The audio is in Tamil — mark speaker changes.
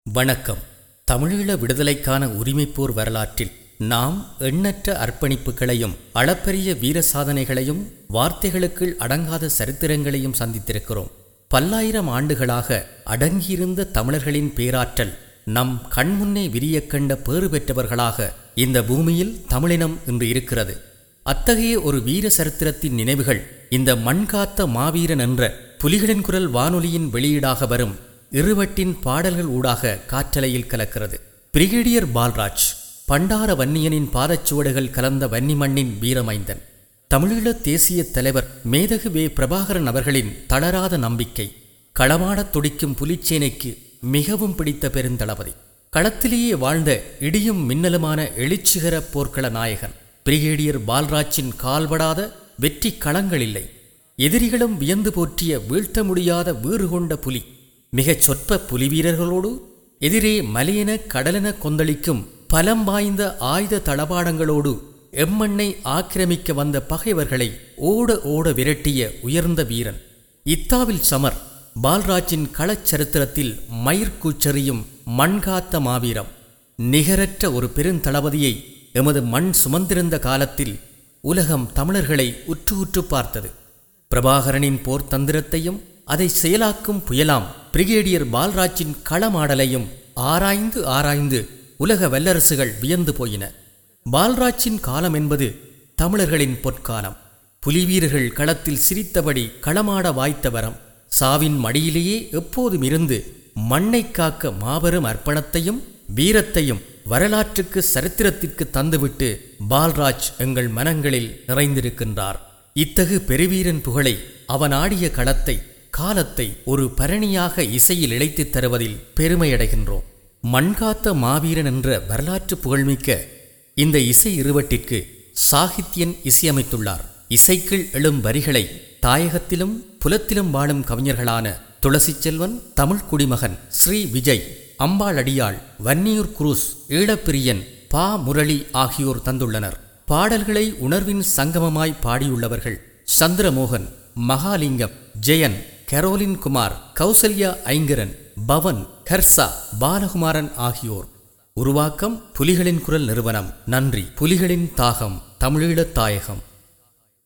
Speaker 1: வணக்கம் தமிழீழ விடுதலைக்கான உரிமைப்போர் வரலாற்றில் நாம் எண்ணற்ற அர்ப்பணிப்புகளையும் அளப்பரிய வீர சாதனைகளையும் வார்த்தைகளுக்குள் அடங்காத சரித்திரங்களையும் சந்தித்திருக்கிறோம் பல்லாயிரம் ஆண்டுகளாக அடங்கியிருந்த தமிழர்களின் பேராற்றல் நம் கண்முன்னே விரியக் கண்ட பேறு பெற்றவர்களாக இந்த பூமியில் தமிழினம் இன்று இருக்கிறது அத்தகைய ஒரு வீர சரித்திரத்தின் நினைவுகள் இந்த மண்காத்த மாவீரன் என்ற புலிகளின் குரல் வானொலியின் வெளியீடாக வரும் இருவட்டின் பாடல்கள் ஊடாக காற்றலையில் கலக்கிறது பிரிகேடியர் பால்ராஜ் பண்டார வன்னியனின் பாதச்சுவடுகள் கலந்த வன்னி மண்ணின் வீரமைந்தன் தமிழீழ தேசிய தலைவர் மேதகு வே பிரபாகரன் அவர்களின் தளராத நம்பிக்கை களமாடத் துடிக்கும் புலிச்சேனைக்கு மிகவும் பிடித்த பெருந்தளபதி களத்திலேயே வாழ்ந்த இடியும் மின்னலுமான எழுச்சிகர போர்க்கள நாயகன் பிரிகேடியர் பால்ராஜின் கால்படாத வெற்றி களங்கள் இல்லை எதிரிகளும் வியந்து போற்றிய வீழ்த்த முடியாத வீறு கொண்ட புலி மிகச் சொற்ப புலி வீரர்களோடு எதிரே மலையென கடலென கொந்தளிக்கும் பலம் வாய்ந்த ஆயுத தளபாடங்களோடு எம்மண்ணை ஆக்கிரமிக்க வந்த பகைவர்களை ஓட ஓட விரட்டிய உயர்ந்த வீரன் இத்தாவில் சமர் பால்ராஜின் களச்சரித்திரத்தில் மயிர்கூச்செறியும் மண்காத்த மாவீரம் நிகரற்ற ஒரு பெருந்தளபதியை எமது மண் சுமந்திருந்த காலத்தில் உலகம் தமிழர்களை உற்று உற்று பார்த்தது பிரபாகரனின் போர் தந்திரத்தையும் அதை செயலாக்கும் புயலாம் பிரிகேடியர் பால்ராஜின் களமாடலையும் ஆராய்ந்து ஆராய்ந்து உலக வல்லரசுகள் வியந்து போயின பால்ராஜின் காலம் என்பது தமிழர்களின் பொற்காலம் புலிவீரர்கள் களத்தில் சிரித்தபடி களமாட வாய்த்த வரம் சாவின் மடியிலேயே எப்போதும் இருந்து மண்ணை காக்க மாபெரும் அர்ப்பணத்தையும் வீரத்தையும் வரலாற்றுக்கு சரித்திரத்திற்கு தந்துவிட்டு பால்ராஜ் எங்கள் மனங்களில் நிறைந்திருக்கின்றார் இத்தகு பெருவீரன் புகழை அவன் ஆடிய களத்தை காலத்தை ஒரு பரணியாக இசையில் இழைத்துத் தருவதில் பெருமையடைகின்றோம் மண்காத்த மாவீரன் என்ற வரலாற்று புகழ்மிக்க இந்த இசை இருவட்டிற்கு சாகித்யன் இசையமைத்துள்ளார் இசைக்குள் எழும் வரிகளை தாயகத்திலும் புலத்திலும் வாழும் கவிஞர்களான துளசி செல்வன் தமிழ் குடிமகன் ஸ்ரீ விஜய் அம்பாளடியாள் வன்னியூர் குரூஸ் ஈழப்பிரியன் பா முரளி ஆகியோர் தந்துள்ளனர் பாடல்களை உணர்வின் சங்கமமாய் பாடியுள்ளவர்கள் சந்திரமோகன் மகாலிங்கம் ஜெயன் கரோலின் குமார் கௌசல்யா ஐங்கரன் பவன் ஹர்ஷா பாலகுமாரன் ஆகியோர் உருவாக்கம் புலிகளின் குரல் நிறுவனம் நன்றி புலிகளின் தாகம் தமிழீழத் தாயகம்